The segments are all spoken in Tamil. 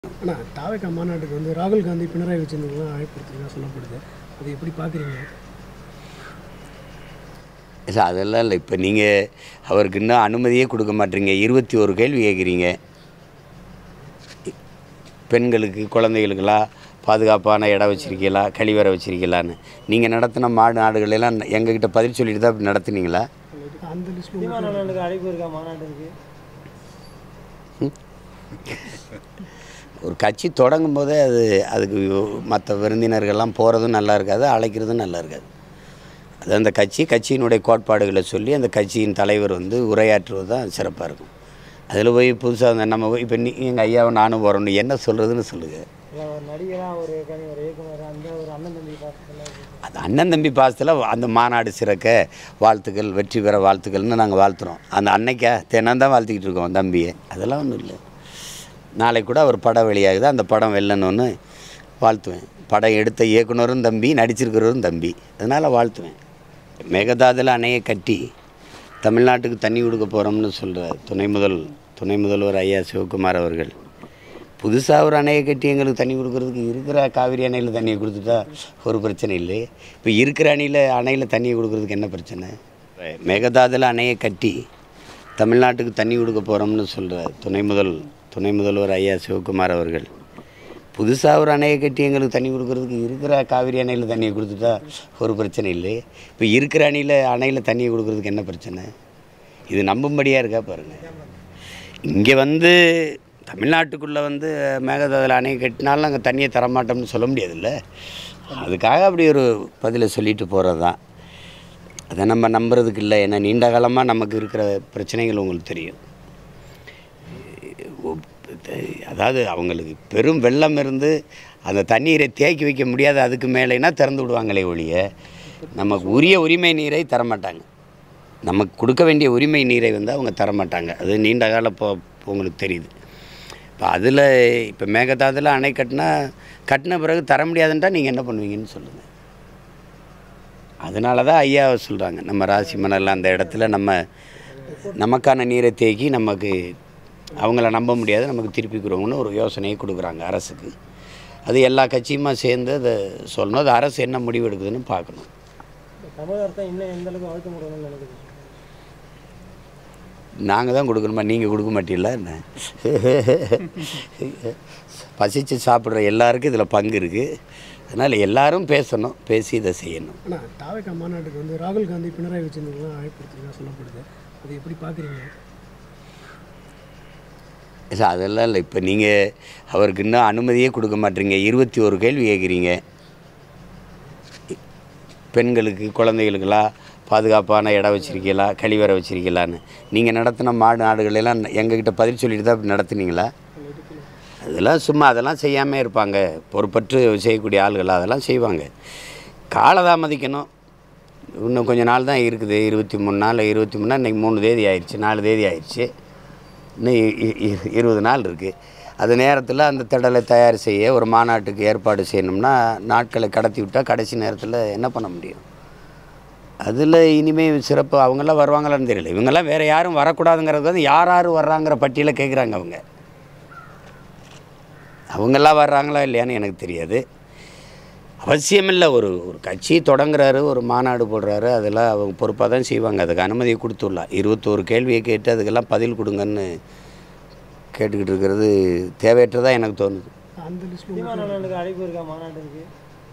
ஆனால் தாவேக்கா மாநாட்டுக்கு வந்து ராகுல் காந்தி பினராயி விஜயனுக்குலாம் அழைப்பு கொடுத்துருக்கா சொல்லப்படுது அது எப்படி பார்க்குறீங்க இல்லை அதெல்லாம் இல்லை இப்போ நீங்கள் அவருக்கு இன்னும் அனுமதியே கொடுக்க மாட்டீங்க இருபத்தி ஒரு கேள்வி கேட்குறீங்க பெண்களுக்கு குழந்தைகளுக்கெல்லாம் பாதுகாப்பான இடம் வச்சுருக்கீங்களா கழிவறை வச்சுருக்கீங்களான்னு நீங்கள் நடத்தின மாடு நாடுகளெல்லாம் எங்ககிட்ட பதில் சொல்லிட்டு தான் அப்படி நடத்துனீங்களா அந்த லிஸ்ட்டில் சீமா மாநாட்டுக்கு அழைப்பு இருக்கா மாநாட்டுக்கு ஒரு கட்சி தொடங்கும் போதே அது அதுக்கு மற்ற விருந்தினர்கள்லாம் போகிறதும் நல்லா இருக்காது அழைக்கிறதும் நல்லா இருக்காது அது அந்த கட்சி கட்சியினுடைய கோட்பாடுகளை சொல்லி அந்த கட்சியின் தலைவர் வந்து உரையாற்றுவது தான் சிறப்பாக இருக்கும் அதில் போய் புதுசாக அந்த நம்ம இப்போ நீ எங்கள் ஐயாவை நானும் போகிறோன்னு என்ன சொல்கிறதுன்னு சொல்லுங்கள் இல்லை ஒரு நடிகராக ஒரு கனி ஒரு இயக்குனர் அந்த ஒரு அண்ணன் தம்பி பாசத்தில் அது அண்ணன் தம்பி பாசத்தில் அந்த மாநாடு சிறக்க வாழ்த்துக்கள் வெற்றி பெற வாழ்த்துக்கள்னு நாங்கள் வாழ்த்துறோம் அந்த அன்னைக்கா தினம் தான் வாழ்த்திக்கிட்டு இருக்கோம் தம்பியை அதெல்லாம் ஒன்றும் இல்லை நாளைக்கு கூட அவர் படம் வெளியாகுது அந்த படம் வெல்லணும்னு வாழ்த்துவேன் படம் எடுத்த இயக்குனரும் தம்பி நடிச்சிருக்கிறவரும் தம்பி அதனால் வாழ்த்துவேன் மேகதாதுல அணையை கட்டி தமிழ்நாட்டுக்கு தண்ணி கொடுக்க போகிறோம்னு சொல்கிற துணை முதல் துணை முதல்வர் ஐயா சிவகுமார் அவர்கள் புதுசாக ஒரு அணையை கட்டி எங்களுக்கு தண்ணி கொடுக்கறதுக்கு இருக்கிற காவிரி அணையில் தண்ணியை கொடுத்துட்டா ஒரு பிரச்சனை இல்லை இப்போ இருக்கிற அணையில் அணையில் தண்ணியை கொடுக்கறதுக்கு என்ன பிரச்சனை மேகதாதுல அணையை கட்டி தமிழ்நாட்டுக்கு தண்ணி கொடுக்க போகிறோம்னு சொல்கிற துணை முதல் துணை முதல்வர் ஐயா சிவகுமார் அவர்கள் புதுசாக ஒரு அணையை கட்டி எங்களுக்கு தண்ணி கொடுக்கறதுக்கு இருக்கிற காவிரி அணையில் தண்ணியை கொடுத்துட்டா ஒரு பிரச்சனை இல்லை இப்போ இருக்கிற அணையில் அணையில் தண்ணியை கொடுக்கறதுக்கு என்ன பிரச்சனை இது நம்பும்படியாக இருக்கா பாருங்கள் இங்கே வந்து தமிழ்நாட்டுக்குள்ளே வந்து மேகதாதுல அணை கட்டினாலும் நாங்கள் தண்ணியை தரமாட்டோம்னு சொல்ல முடியாதுல்ல அதுக்காக அப்படி ஒரு பதிலை சொல்லிட்டு போகிறது தான் அதை நம்ம நம்புறதுக்கு இல்லை ஏன்னா நீண்ட காலமாக நமக்கு இருக்கிற பிரச்சனைகள் உங்களுக்கு தெரியும் அதாவது அவங்களுக்கு பெரும் வெள்ளம் இருந்து அந்த தண்ணீரை தேக்கி வைக்க முடியாது அதுக்கு மேலேனா திறந்து விடுவாங்களே ஒழிய நமக்கு உரிய உரிமை நீரை தரமாட்டாங்க நமக்கு கொடுக்க வேண்டிய உரிமை நீரை வந்து அவங்க தரமாட்டாங்க அது நீண்ட கால இப்போ உங்களுக்கு தெரியுது இப்போ அதில் இப்போ மேகதாதுல அணை கட்டினா கட்டின பிறகு தர முடியாதுன்ட்டா நீங்கள் என்ன பண்ணுவீங்கன்னு சொல்லுங்கள் அதனால தான் ஐயா சொல்கிறாங்க நம்ம ராசி மணல் அந்த இடத்துல நம்ம நமக்கான நீரை தேக்கி நமக்கு அவங்கள நம்ப முடியாது நமக்கு திருப்பிக்கிறோம்னு ஒரு யோசனையை கொடுக்குறாங்க அரசுக்கு அது எல்லா கட்சியுமா சேர்ந்து அதை சொல்லணும் அது அரசு என்ன முடிவு எடுக்குதுன்னு பார்க்கணும் தமிழக அரசை இன்னும் எந்த அளவுக்கு அழுத்த முடியும்னு நினைக்கிறேன் நாங்கள் தான் கொடுக்கணுமா நீங்கள் கொடுக்க மாட்டீங்களா என்ன பசிச்சு சாப்பிட்ற எல்லாருக்கும் இதில் பங்கு இருக்குது அதனால் எல்லாரும் பேசணும் பேசி இதை செய்யணும் ஆனால் தாவேக்கா மாநாட்டுக்கு வந்து ராகுல் காந்தி பினராயி விஜயனுக்குலாம் அழைப்பு கொடுத்துருக்கா சொல்லப்படுது அது எப்படி பார்க்குறீங்க இல்லை அதெல்லாம் இல்லை இப்போ நீங்கள் அவருக்கு இன்னும் அனுமதியே கொடுக்க மாட்டீங்க இருபத்தி ஒரு கேள்வி கேட்குறீங்க பெண்களுக்கு குழந்தைகளுக்கெல்லாம் பாதுகாப்பான இடம் வச்சுருக்கீங்களா கழிவறை வச்சுருக்கீங்களான்னு நீங்கள் நடத்தின மாடு நாடுகளெல்லாம் எங்ககிட்ட பதில் சொல்லிட்டு தான் அப்படி நடத்துனீங்களா அதெல்லாம் சும்மா அதெல்லாம் செய்யாமல் இருப்பாங்க பொறுப்பற்று செய்யக்கூடிய ஆளுகள் அதெல்லாம் செய்வாங்க காலதாமதிக்கணும் இன்னும் கொஞ்ச நாள் தான் இருக்குது இருபத்தி மூணு நாள் இருபத்தி மூணு நாள் இன்றைக்கி மூணு தேதி ஆயிடுச்சு நாலு தேதி ஆயிடுச்சு இன்னும் இ- இ- இ- இருபது நாள் இருக்குது அது நேரத்தில் அந்த திடலை தயார் செய்ய ஒரு மாநாட்டுக்கு ஏற்பாடு செய்யணும்னா நாட்களை கடத்தி விட்டால் கடைசி நேரத்தில் என்ன பண்ண முடியும் அதில் இனிமேல் சிறப்பு அவங்கெல்லாம் வருவாங்களான்னு தெரியல இவங்கெல்லாம் வேறு யாரும் வரக்கூடாதுங்கிறது வந்து யார் யார் வர்றாங்கிற பட்டியலை கேட்குறாங்க அவங்க அவங்கெல்லாம் வர்றாங்களா இல்லையான்னு எனக்கு தெரியாது அவசியமில்லை ஒரு ஒரு கட்சி தொடங்குறாரு ஒரு மாநாடு போடுறாரு அதெல்லாம் அவங்க பொறுப்பாக தான் செய்வாங்க அதுக்கு அனுமதியை கொடுத்துடலாம் இருபத்தோரு கேள்வியை கேட்டு அதுக்கெல்லாம் பதில் கொடுங்கன்னு கேட்டுக்கிட்டு இருக்கிறது தேவையற்றதாக எனக்கு தோணுது அந்த லிஸ்ட்டில் சீமா மாநாட்டுக்கு அழைப்பு இருக்கா மாநாட்டுக்கு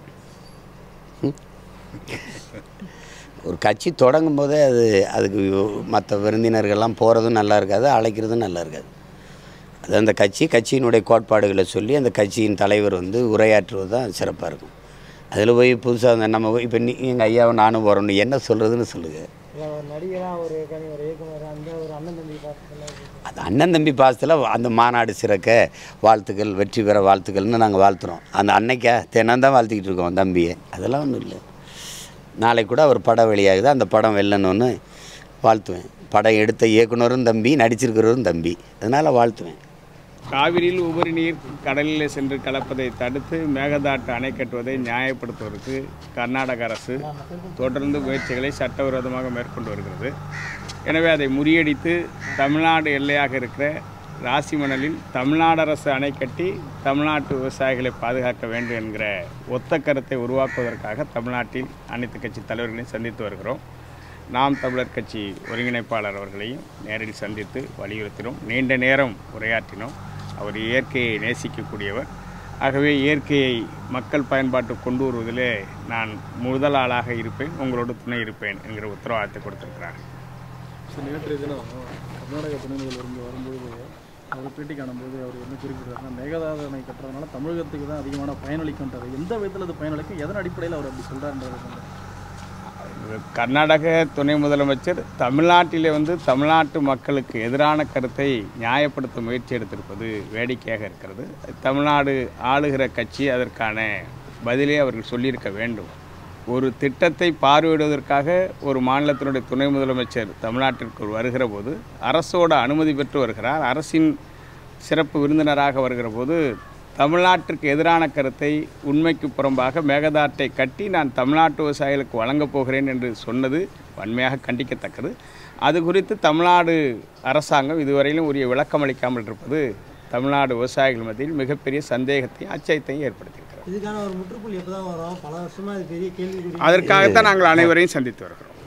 ஒரு கட்சி தொடங்கும் போதே அது அதுக்கு மற்ற விருந்தினர்கள்லாம் போகிறதும் நல்லா இருக்காது அழைக்கிறதும் நல்லா இருக்காது அது அந்த கட்சி கட்சியினுடைய கோட்பாடுகளை சொல்லி அந்த கட்சியின் தலைவர் வந்து உரையாற்றுவது தான் சிறப்பாக இருக்கும் அதில் போய் புதுசாக அந்த நம்ம போய் இப்போ நீ எங்கள் ஐயாவை நானும் போகிறோன்னு என்ன சொல்கிறதுன்னு சொல்லுங்கள் இல்லை ஒரு நடிகராக ஒரு கனி ஒரு இயக்குனர் அந்த ஒரு அண்ணன் தம்பி பாசத்தில் அது அண்ணன் தம்பி பாசத்தில் அந்த மாநாடு சிறக்க வாழ்த்துக்கள் வெற்றி பெற வாழ்த்துக்கள்னு நாங்கள் வாழ்த்துறோம் அந்த அன்னைக்கா தினம் தான் வாழ்த்திக்கிட்டு இருக்கோம் தம்பியை அதெல்லாம் ஒன்றும் இல்லை நாளைக்கு கூட அவர் படம் வெளியாகுது அந்த படம் வெல்லணும்னு வாழ்த்துவேன் படம் எடுத்த இயக்குனரும் தம்பி நடிச்சிருக்கிறவரும் தம்பி அதனால் வாழ்த்துவேன் காவிரியில் உபரி நீர் கடலில் சென்று கலப்பதை தடுத்து மேகதாட்டு அணை கட்டுவதை நியாயப்படுத்துவதற்கு கர்நாடக அரசு தொடர்ந்து முயற்சிகளை சட்டவிரோதமாக மேற்கொண்டு வருகிறது எனவே அதை முறியடித்து தமிழ்நாடு எல்லையாக இருக்கிற ராசி மணலில் தமிழ்நாடு அரசு அணை கட்டி தமிழ்நாட்டு விவசாயிகளை பாதுகாக்க வேண்டும் என்கிற ஒத்த கருத்தை உருவாக்குவதற்காக தமிழ்நாட்டில் அனைத்து கட்சி தலைவர்களையும் சந்தித்து வருகிறோம் நாம் தமிழர் கட்சி ஒருங்கிணைப்பாளர் அவர்களையும் நேரில் சந்தித்து வலியுறுத்தினோம் நீண்ட நேரம் உரையாற்றினோம் அவர் இயற்கையை நேசிக்கக்கூடியவர் ஆகவே இயற்கையை மக்கள் பயன்பாட்டு கொண்டு வருவதிலே நான் முதல் ஆளாக இருப்பேன் உங்களோடு துணை இருப்பேன் என்கிற உத்தரவாதத்தை கொடுத்திருக்கிறார் ஸோ நேற்றைய தினம் கர்நாடக துணை முதல்வர் இங்கே வரும்போது அவர் பேட்டி காணும்போது அவர் என்ன குறிப்பிட்டாருன்னா மேகதாது அணை கட்டுறதுனால தமிழகத்துக்கு தான் அதிகமான பயனளிக்கும்ன்றாரு எந்த விதத்தில் அது பயனளிக்கும் எதன் அடிப்படையில் அவர் அப்படி சொல்கிறாருன்றது வந்து கர்நாடக துணை முதலமைச்சர் தமிழ்நாட்டிலே வந்து தமிழ்நாட்டு மக்களுக்கு எதிரான கருத்தை நியாயப்படுத்த முயற்சி எடுத்திருப்பது வேடிக்கையாக இருக்கிறது தமிழ்நாடு ஆளுகிற கட்சி அதற்கான பதிலை அவர்கள் சொல்லியிருக்க வேண்டும் ஒரு திட்டத்தை பார்வையிடுவதற்காக ஒரு மாநிலத்தினுடைய துணை முதலமைச்சர் தமிழ்நாட்டிற்கு வருகிற போது அரசோட அனுமதி பெற்று வருகிறார் அரசின் சிறப்பு விருந்தினராக வருகிற போது தமிழ்நாட்டிற்கு எதிரான கருத்தை உண்மைக்கு புறம்பாக மேகதாட்டை கட்டி நான் தமிழ்நாட்டு விவசாயிகளுக்கு வழங்கப் போகிறேன் என்று சொன்னது வன்மையாக கண்டிக்கத்தக்கது அது குறித்து தமிழ்நாடு அரசாங்கம் இதுவரையிலும் உரிய விளக்கம் அளிக்காமல் இருப்பது தமிழ்நாடு விவசாயிகள் மத்தியில் மிகப்பெரிய சந்தேகத்தையும் அச்சயத்தையும் ஏற்படுத்தியிருக்கிறது இதுக்கான ஒரு முற்றுப்புள்ளி எப்போ தான் வரும் பல வருஷமா இது பெரிய கேள்விக்குறி அதற்காகத்தான் நாங்கள் அனைவரையும் சந்தித்து வருகிறோம்